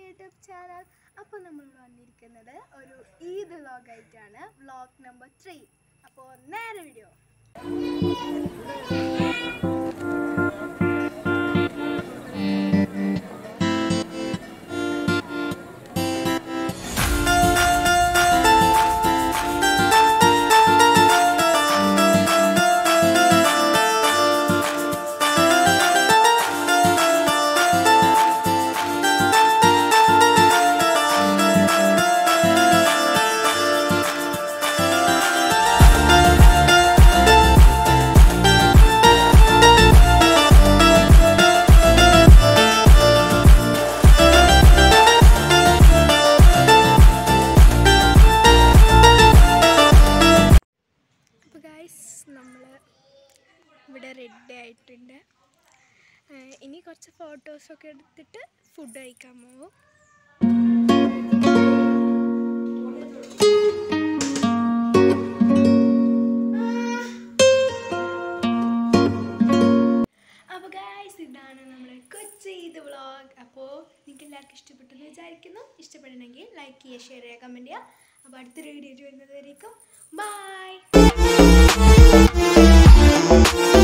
YouTube channel അപ്പോൾ നമ്മൾ വന്നിരിക്കുന്നത് ഒരു ഈദ് വ്ളോഗായിട്ടാണ് വ്ളോഗ് നമ്പർ ത്രീ അപ്പോൾ നേരെ വീഡിയോ അപ്പോൾ ഗൈസ് നമ്മൾ ഇവിടെ റെഡി ആയിട്ടുണ്ട് ഏഹ് ഇനി കുറച്ച് ഫോട്ടോസൊക്കെ എടുത്തിട്ട് ഫുഡ് കഴിക്കാൻ പോകും അപ്പോൾ ഗൈസ് ഇതാണ് നമ്മുടെ കൊച്ചി ഇത് വ്ളോഗ് അപ്പോൾ നിങ്ങൾക്ക് എല്ലാവർക്കും ഇഷ്ടപ്പെട്ടെന്ന് വിചാരിക്കുന്നു ഇഷ്ടപ്പെടണമെങ്കിൽ ലൈക്ക് ചെയ്യുക ഷെയർ ചെയ്യുക കമൻറ്റ് ചെയ്യുക അപ്പോൾ അടുത്തൊരു വീഡിയോ വരുന്നത് വരേക്കും ബൈ